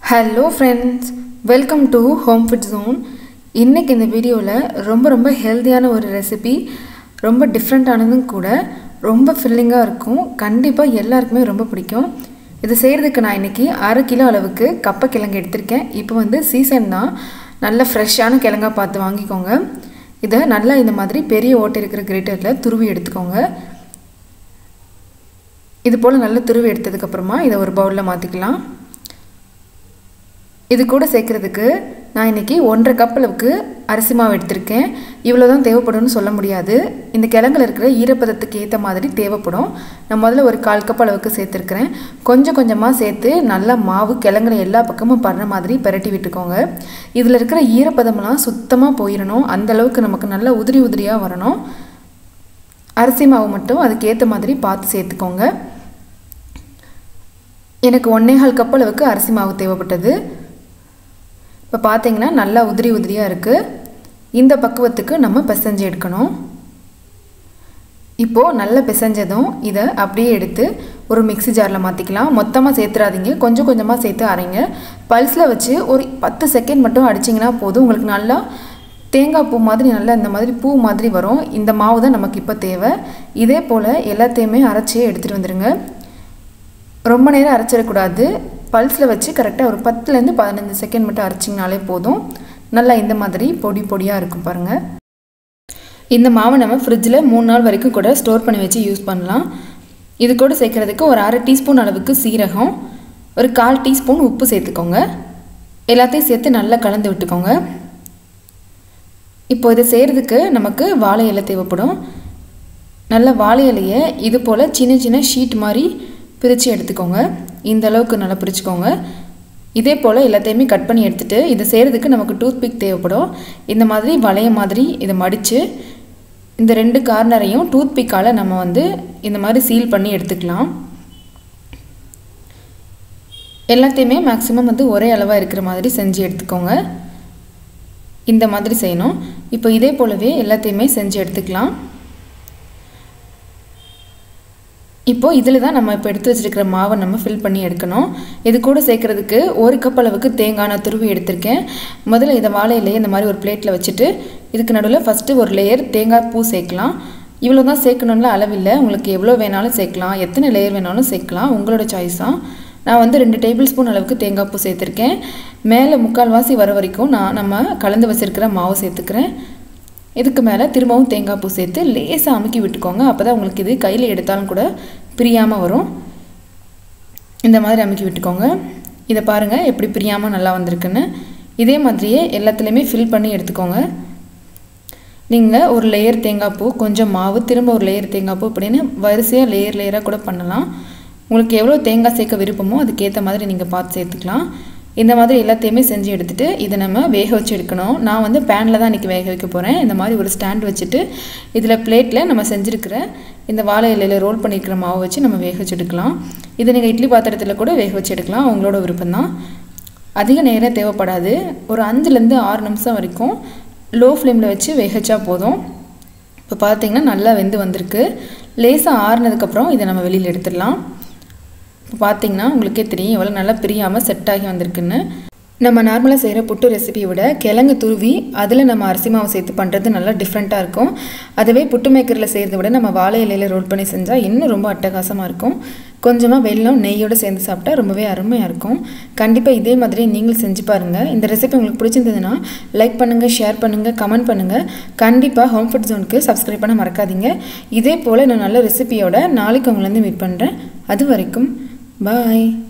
hello friends welcome to home food zone இன்றைக்கி இந்த வீடியோவில் ரொம்ப ரொம்ப ஹெல்த்தியான ஒரு ரெசிபி ரொம்ப டிஃப்ரெண்ட்டானதும் கூட ரொம்ப ஃபில்லிங்காக இருக்கும் கண்டிப்பாக எல்லாருக்குமே ரொம்ப பிடிக்கும் இது செய்கிறதுக்கு நான் இன்றைக்கி அரை கிலோ அளவுக்கு கப்பை கிழங்கு எடுத்திருக்கேன் இப்போ வந்து சீசன் தான் நல்ல ஃப்ரெஷ்ஷான கிழங்கா பார்த்து வாங்கிக்கோங்க இதை நல்லா இந்த மாதிரி பெரிய ஓட்டை இருக்கிற கிரேட்டரில் துருவி எடுத்துக்கோங்க இது போல் நல்லா துருவி எடுத்ததுக்கப்புறமா இதை ஒரு பவுலில் மாற்றிக்கலாம் இது கூட சேர்க்குறதுக்கு நான் இன்றைக்கி ஒன்றரை கப் அளவுக்கு அரிசி மாவு எடுத்திருக்கேன் இவ்வளோ தான் தேவைப்படும்னு சொல்ல முடியாது இந்த கிழங்குல இருக்கிற ஈரப்பதத்துக்கு ஏற்ற மாதிரி தேவைப்படும் நான் முதல்ல ஒரு கால் கப் அளவுக்கு சேர்த்துருக்கிறேன் கொஞ்சம் கொஞ்சமாக சேர்த்து நல்லா மாவு கிழங்குல எல்லா பக்கமும் படுற மாதிரி பரட்டி விட்டுக்கோங்க இதில் இருக்கிற ஈரப்பதமெல்லாம் சுத்தமாக போயிடணும் அந்தளவுக்கு நமக்கு நல்லா உதிரி உதிரியாக வரணும் அரிசி மாவு மட்டும் அதுக்கேற்ற மாதிரி பார்த்து சேர்த்துக்கோங்க எனக்கு ஒன்னேகால் கப் அளவுக்கு அரிசி மாவு தேவைப்பட்டது இப்போ பார்த்தீங்கன்னா நல்லா உதிரி உதிரியாக இருக்குது இந்த பக்குவத்துக்கு நம்ம பிசைஞ்சு எடுக்கணும் இப்போது நல்லா பிசைஞ்சதும் இதை அப்படியே எடுத்து ஒரு மிக்சி ஜாரில் மாற்றிக்கலாம் மொத்தமாக சேர்த்துறாதீங்க கொஞ்சம் கொஞ்சமாக சேர்த்து அரைங்க பல்ஸில் வச்சு ஒரு பத்து செகண்ட் மட்டும் அடிச்சிங்கன்னா போதும் உங்களுக்கு நல்லா தேங்காய் பூ மாதிரி நல்லா இந்த மாதிரி பூ மாதிரி வரும் இந்த மாவு தான் நமக்கு இப்போ தேவை இதே போல் எல்லாத்தையுமே அரைச்சி எடுத்துகிட்டு வந்துடுங்க ரொம்ப நேரம் அரைச்சிடக்கூடாது பல்ஸில் வச்சு கரெக்டாக ஒரு பத்துலேருந்து பதினஞ்சு செகண்ட் மட்டும் அரைச்சிங்கனாலே போதும் நல்லா இந்த மாதிரி பொடி பொடியாக இருக்கும் பாருங்கள் இந்த மாவை நம்ம ஃப்ரிட்ஜில் மூணு நாள் வரைக்கும் கூட ஸ்டோர் பண்ணி வச்சு யூஸ் பண்ணலாம் இது கூட சேர்க்குறதுக்கு ஒரு அரை டீஸ்பூன் அளவுக்கு சீரகம் ஒரு கால் டீஸ்பூன் உப்பு சேர்த்துக்கோங்க எல்லாத்தையும் சேர்த்து நல்லா கலந்து விட்டுக்கோங்க இப்போ இதை செய்கிறதுக்கு நமக்கு வாழை இலை தேவைப்படும் நல்ல வாழை இலையை இது போல் சின்ன சின்ன ஷீட் மாதிரி பிரித்து எடுத்துக்கோங்க இந்த அளவுக்கு நல்லா பிரிச்சுக்கோங்க இதே போல் எல்லாத்தையுமே கட் பண்ணி எடுத்துகிட்டு இதை செய்கிறதுக்கு நமக்கு டூத் பிக் தேவைப்படும் இந்த மாதிரி வளைய மாதிரி இதை மடித்து இந்த ரெண்டு கார்னரையும் டூத் பிக்கால் நம்ம வந்து இந்த மாதிரி சீல் பண்ணி எடுத்துக்கலாம் எல்லாத்தையுமே மேக்ஸிமம் வந்து ஒரே அளவாக இருக்கிற மாதிரி செஞ்சு எடுத்துக்கோங்க இந்த மாதிரி செய்யணும் இப்போ இதே போலவே எல்லாத்தையுமே செஞ்சு எடுத்துக்கலாம் இப்போது இதில் தான் நம்ம இப்போ எடுத்து வச்சுருக்கிற மாவை நம்ம ஃபில் பண்ணி எடுக்கணும் இது கூட சேர்க்குறதுக்கு ஒரு கப் அளவுக்கு தேங்காய் நான் துருவி எடுத்திருக்கேன் முதல்ல இதை வாழை இலையை இந்த மாதிரி ஒரு பிளேட்டில் வச்சுட்டு இதுக்கு நடுவில் ஃபஸ்ட்டு ஒரு லேயர் தேங்காய் பூ சேர்க்கலாம் இவ்வளோ தான் சேர்க்கணும்ல அளவில்லை உங்களுக்கு எவ்வளோ வேணாலும் சேர்க்கலாம் எத்தனை லேயர் வேணாலும் சேர்க்கலாம் உங்களோட சாய்ஸ் தான் நான் வந்து ரெண்டு டேபிள் ஸ்பூன் அளவுக்கு தேங்காய் பூ சேர்த்துருக்கேன் மேலே முக்கால்வாசி வர வரைக்கும் நான் நம்ம கலந்து வச்சுருக்கிற மாவு சேர்த்துக்கிறேன் இதுக்கு மேலே திரும்பவும் தேங்காய் பூ சேர்த்து லேசாக அமுக்கி விட்டுக்கோங்க அப்போ தான் உங்களுக்கு இது கையில் எடுத்தாலும் கூட பிரியாமல் வரும் இந்த மாதிரி அமுக்கி விட்டுக்கோங்க இதை பாருங்கள் எப்படி பிரியாமல் நல்லா வந்திருக்குன்னு இதே மாதிரியே எல்லாத்துலேயுமே ஃபில் பண்ணி எடுத்துக்கோங்க நீங்கள் ஒரு லேயர் தேங்காய் பூ கொஞ்சம் மாவு திரும்ப ஒரு லேயர் தேங்காய் பூ அப்படின்னு வரிசையாக லேயர் லேயராக கூட பண்ணலாம் உங்களுக்கு எவ்வளோ தேங்காய் சேர்க்க விருப்பமோ அதுக்கேற்ற மாதிரி நீங்கள் பார்த்து சேர்த்துக்கலாம் இந்த மாதிரி எல்லாத்தையுமே செஞ்சு எடுத்துகிட்டு இதை நம்ம வேக வச்சு எடுக்கணும் நான் வந்து பேனில் தான் இன்றைக்கி வேக வைக்க போகிறேன் இந்த மாதிரி ஒரு ஸ்டாண்ட் வச்சுட்டு இதில் பிளேட்டில் நம்ம செஞ்சுருக்கிற இந்த வாழை இலையில் ரோல் பண்ணியிருக்கிற மாவு வச்சு நம்ம வேக வச்சு எடுக்கலாம் இதை நீங்கள் இட்லி பாத்திரத்தில் கூட வேக வச்சு எடுக்கலாம் உங்களோட விருப்பம் தான் அதிக நேரம் தேவைப்படாது ஒரு அஞ்சுலேருந்து ஆறு நிமிஷம் வரைக்கும் லோ ஃப்ளேமில் வச்சு வேக வச்சா போதும் இப்போ பார்த்தீங்கன்னா நல்லா வெந்து வந்திருக்கு லேசாக ஆறுனதுக்கப்புறம் இதை நம்ம வெளியில் எடுத்துடலாம் இப்போ பார்த்தீங்கன்னா உங்களுக்கே தெரியும் எவ்வளோ நல்லா பிரியாமல் செட் ஆகி வந்திருக்குன்னு நம்ம நார்மலாக செய்கிற புட்டு ரெசிபியை விட கிழங்கு துருவி அதில் நம்ம அரிசி மாவு சேர்த்து பண்ணுறது நல்லா டிஃப்ரெண்ட்டாக இருக்கும் அதுவே புட்டு மேக்கரில் செய்கிறத விட நம்ம வாழை இலையில் ரோல் பண்ணி செஞ்சால் இன்னும் ரொம்ப அட்டகாசமாக இருக்கும் கொஞ்சமாக வெல்லம் நெய்யோடு சேர்ந்து சாப்பிட்டா ரொம்பவே அருமையாக இருக்கும் கண்டிப்பாக இதே மாதிரி நீங்களும் செஞ்சு பாருங்கள் இந்த ரெசிபி உங்களுக்கு பிடிச்சிருந்ததுன்னா லைக் பண்ணுங்கள் ஷேர் பண்ணுங்கள் கமெண்ட் பண்ணுங்கள் கண்டிப்பாக ஹோம் ஃபுட் ஜோனுக்கு சப்ஸ்கிரைப் பண்ண மறக்காதீங்க இதே போல் நான் நல்ல ரெசிபியோட நாளைக்கு உங்களை வந்து மீட் பண்ணுறேன் அது வரைக்கும் பாய்